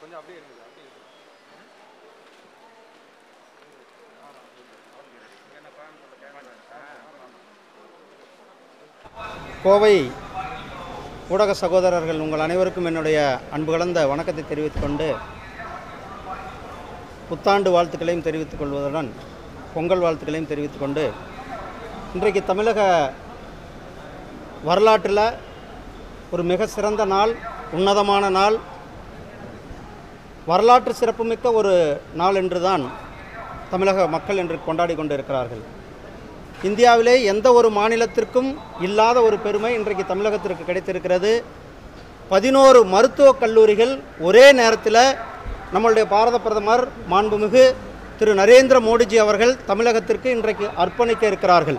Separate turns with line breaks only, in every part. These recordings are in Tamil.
கொஞ்சம் அப்படியே இருங்க அப்படியே இருங்க.
கோவை ஊடக சகோதரர்கள் உங்கள் அனைவருக்கும் என்னுடைய அன்பு கலந்த வணக்கத்தை தெரிவித்துக் கொண்டு புத்தாண்டு வாழ்த்துக்களையும் தெரிவித்துக் கொள்வதுடன் பொங்கல் வாழ்த்துக்களையும் தெரிவித்துக் கொண்டு இன்றைக்கு தமிழக வரலாற்றில் ஒரு மிக சிறந்த நாள் உன்னதமான நாள் வரலாற்று சிறப்புமிக்க ஒரு நாள் என்றுதான் தமிழக மக்கள் என்று கொண்டாடி கொண்டு இருக்கிறார்கள் இந்தியாவிலே எந்த ஒரு மாநிலத்திற்கும் இல்லாத ஒரு பெருமை இன்றைக்கு தமிழகத்திற்கு கிடைத்திருக்கிறது பதினோரு மருத்துவக் கல்லூரிகள் ஒரே நேரத்தில் நம்மளுடைய பாரத பிரதமர் மாண்புமிகு திரு நரேந்திர மோடிஜி அவர்கள் தமிழகத்திற்கு இன்றைக்கு அர்ப்பணிக்க இருக்கிறார்கள்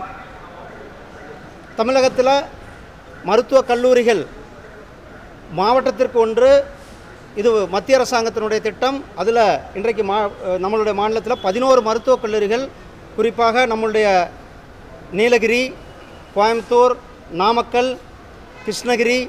தமிழகத்தில் மருத்துவக் கல்லூரிகள் மாவட்டத்திற்கு ஒன்று இது மத்திய அரசாங்கத்தினுடைய திட்டம் அதில் இன்றைக்கு மா நம்மளுடைய மாநிலத்தில் பதினோரு மருத்துவக் கல்லூரிகள் குறிப்பாக நம்மளுடைய நீலகிரி கோயம்புத்தூர் நாமக்கல் கிருஷ்ணகிரி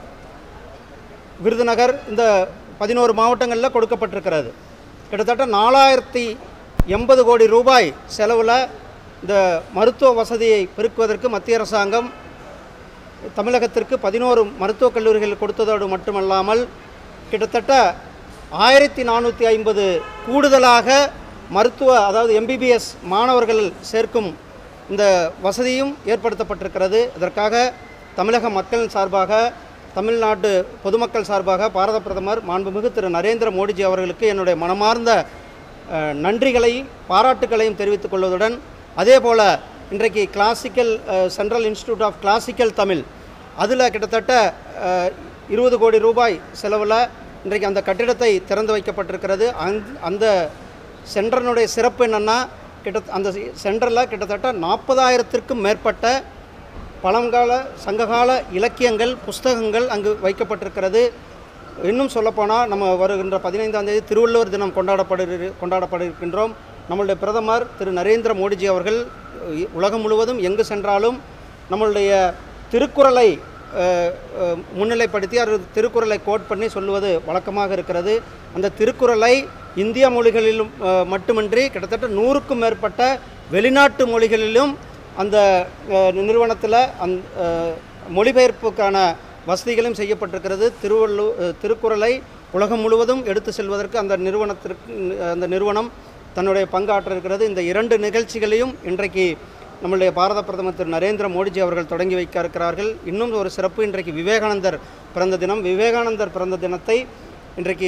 விருதுநகர் இந்த பதினோரு மாவட்டங்களில் கொடுக்கப்பட்டிருக்கிறது கிட்டத்தட்ட நாலாயிரத்தி எண்பது கோடி ரூபாய் செலவில் இந்த மருத்துவ வசதியை பெருக்குவதற்கு மத்திய அரசாங்கம் தமிழகத்திற்கு பதினோரு மருத்துவக் கல்லூரிகள் கொடுத்ததோடு மட்டுமல்லாமல் கிட்டத்தட்ட ஆயிரத்தி நானூற்றி ஐம்பது கூடுதலாக மருத்துவ அதாவது எம்பிபிஎஸ் மாணவர்கள் சேர்க்கும் இந்த வசதியும் ஏற்படுத்தப்பட்டிருக்கிறது இதற்காக தமிழக மக்கள் சார்பாக தமிழ்நாட்டு பொதுமக்கள் சார்பாக பாரத பிரதமர் மாண்புமிகு திரு நரேந்திர மோடிஜி அவர்களுக்கு என்னுடைய மனமார்ந்த அஹ், நன்றிகளையும் பாராட்டுகளையும் தெரிவித்துக் கொள்வதுடன் அதே போல் இன்றைக்கு classical ah, central institute of classical Tamil அதில் கிட்டத்தட்ட அஹ், இருபது கோடி ரூபாய் செலவில் இன்றைக்கு அந்த கட்டிடத்தை திறந்து வைக்கப்பட்டிருக்கிறது அந்த அந்த சென்டரினுடைய சிறப்பு என்னென்னா கிட்ட அந்த சென்டரில் கிட்டத்தட்ட நாற்பதாயிரத்திற்கும் மேற்பட்ட பழங்கால சங்ககால இலக்கியங்கள் புஸ்தகங்கள் அங்கு வைக்கப்பட்டிருக்கிறது இன்னும் சொல்லப்போனால் நம்ம வருகின்ற பதினைந்தாம் தேதி திருவள்ளுவர் தினம் கொண்டாடப்படு கொண்டாடப்பட இருக்கின்றோம் நம்மளுடைய பிரதமர் திரு நரேந்திர மோடிஜி அவர்கள் இ- உலகம் முழுவதும் எங்கு சென்றாலும் நம்மளுடைய திருக்குறளை அஹ், அஹ், முன்னிலைப்படுத்தி அது திருக்குறளை கோட் பண்ணி சொல்லுவது வழக்கமாக இருக்கிறது அந்த திருக்குறளை இந்திய மொழிகளிலும் அஹ், மட்டுமின்றி கிட்டத்தட்ட நூறுக்கும் மேற்பட்ட வெளிநாட்டு மொழிகளிலும் அந்த நிறுவனத்தில் அந் அஹ், மொழிபெயர்ப்புக்கான வசதிகளும் செய்யப்பட்டிருக்கிறது திருவள்ளு அஹ், திருக்குறளை உலகம் முழுவதும் எடுத்து செல்வதற்கு அந்த நிறுவனத்திற்கு அந்த நிறுவனம் தன்னுடைய பங்காற்ற இருக்கிறது இந்த இரண்டு நிகழ்ச்சிகளையும் இன்றைக்கு நம்முடைய பாரத பிரதமர் திரு நரேந்திர மோடிஜி அவர்கள் தொடங்கி வைக்க இருக்கிறார்கள் இன்னும் ஒரு சிறப்பு இன்றைக்கு விவேகானந்தர் பிறந்த தினம் விவேகானந்தர் பிறந்த தினத்தை இன்றைக்கு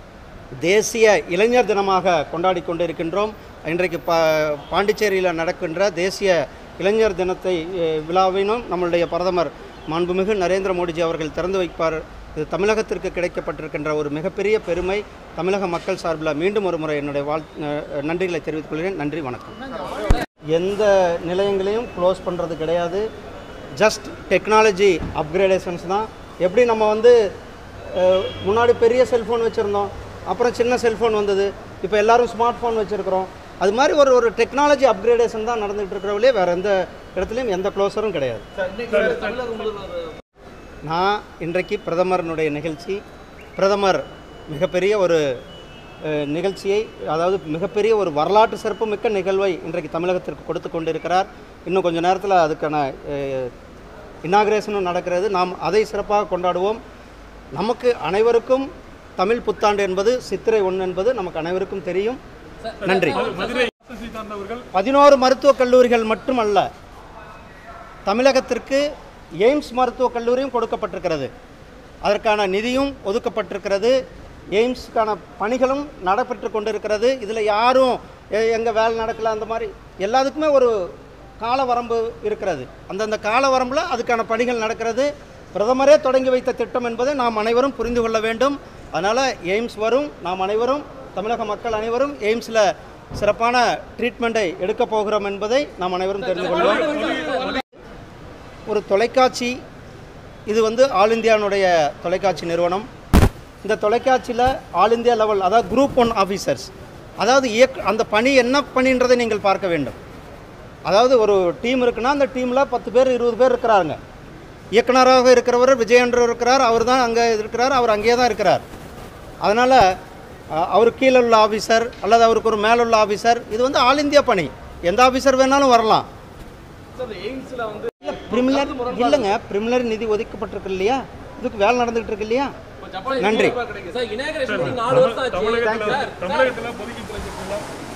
தேசிய இளைஞர் தினமாக கொண்டாடி கொண்டிருக்கின்றோம் இன்றைக்கு பா பாண்டிச்சேரியில் நடக்கின்ற தேசிய இளைஞர் தினத்தை அஹ், விழாவினும் நம்மளுடைய பிரதமர் மாண்புமிகு நரேந்திர மோடிஜி அவர்கள் திறந்து வைப்பார் இது தமிழகத்திற்கு கிடைக்கப்பட்டிருக்கின்ற ஒரு மிகப்பெரிய பெருமை தமிழக மக்கள் சார்பில் மீண்டும் ஒரு முறை என்னுடைய வாழ் அஹ், நன்றிகளை தெரிவித்துக் கொள்கிறேன் நன்றி வணக்கம் எந்த நிலையங்களையும் க்ளோஸ் பண்ணுறது கிடையாது ஜஸ்ட் டெக்னாலஜி அப்கிரேடேஷன்ஸ் தான் எப்படி நம்ம வந்து அஹ், முன்னாடி பெரிய செல்ஃபோன் வச்சுருந்தோம் அப்புறம் சின்ன செல்ஃபோன் வந்தது இப்போ எல்லாரும் ஸ்மார்ட் ஃபோன் வச்சுருக்கிறோம் அது மாதிரி ஒரு ஒரு டெக்னாலஜி அப்கிரேடேஷன் தான் நடந்துகிட்டு இருக்கிறவங்களே வேறு எந்த இடத்துலையும் எந்த க்ளோஸரும் கிடையாது நான் இன்றைக்கு பிரதமரனுடைய நிகழ்ச்சி பிரதமர் மிகப்பெரிய ஒரு அஹ், நிகழ்ச்சியை அதாவது மிகப்பெரிய ஒரு வரலாற்று சிறப்புமிக்க நிகழ்வை இன்றைக்கு தமிழகத்திற்கு கொடுத்து கொண்டிருக்கிறார் இன்னும் கொஞ்சம் நேரத்தில் அதுக்கான இனாகிரேஷனும் நடக்கிறது நாம் அதை சிறப்பாக கொண்டாடுவோம் நமக்கு அனைவருக்கும் தமிழ் புத்தாண்டு என்பது சித்திரை ஒன்று என்பது நமக்கு அனைவருக்கும் தெரியும் நன்றி
மதுரை சசிகாந்த் அவர்கள்
பதினோரு மருத்துவக் கல்லூரிகள் மட்டுமல்ல தமிழகத்திற்கு எய்ம்ஸ் மருத்துவக் கல்லூரியும் கொடுக்கப்பட்டிருக்கிறது அதற்கான நிதியும் ஒதுக்கப்பட்டிருக்கிறது எய்ம்ஸுக்கான பணிகளும் நடைபெற்று கொண்டிருக்கிறது இதில் யாரும் எங்கே வேலை நடக்கல அந்த மாதிரி எல்லாத்துக்குமே ஒரு கால வரம்பு இருக்கிறது அந்தந்த கால வரம்பில் அதுக்கான பணிகள் நடக்கிறது பிரதமரே தொடங்கி வைத்த திட்டம் என்பதை நாம் அனைவரும் புரிந்து கொள்ள வேண்டும் அதனால் எய்ம்ஸ் வரும் நாம் அனைவரும் தமிழக மக்கள் அனைவரும் எய்ம்ஸில் சிறப்பான ட்ரீட்மெண்ட்டை எடுக்கப் போகிறோம் என்பதை நாம் அனைவரும் தெரிந்து கொள்வோம் ஒரு தொலைக்காட்சி இது வந்து ஆல் இந்தியானுடைய தொலைக்காட்சி நிறுவனம் இந்த தொலைக்காட்சியில் ஆல் இந்தியா லெவல் அதாவது குரூப் ஒன் ஆஃபீஸர்ஸ் அதாவது இயக் அந்த பணி என்ன பணின்றதை நீங்கள் பார்க்க வேண்டும் அதாவது ஒரு டீம் இருக்குன்னா அந்த டீமில் பத்து பேர் இருபது பேர் இருக்கிறாங்க இயக்குனராக இருக்கிறவர் விஜயன்ற இருக்கிறார் அவர் தான் அங்கே இருக்கிறார் அவர் அங்கேயே தான் இருக்கிறார் அதனால் அஹ், அவருக்கு கீழே உள்ள ஆஃபீஸர் அல்லது அவருக்கு ஒரு மேலுள்ள ஆஃபீஸர் இது வந்து ஆல் இந்தியா பணி எந்த ஆஃபீஸர் வேணாலும் வரலாம்
சார் எய்ம்ஸ்ல வந்து
பிரிமிலர் இல்லைங்க பிரிமிலர் நிதி ஒதுக்கப்பட்டிருக்கு இல்லையா இதுக்கு வேலை நடந்துகிட்டு இருக்கு இல்லையா
இப்ப ஜப்பான்
நன்றி.
ரூபாய் கிடைக்குது
சார் இனாகரேஷன் பண்ணி நாலு வருஷம் ஆச்சு
தமிழகத்துல
சார்,
தமிழகத்துல பொதுக்கி பிழைச்சிருக்கீங்களா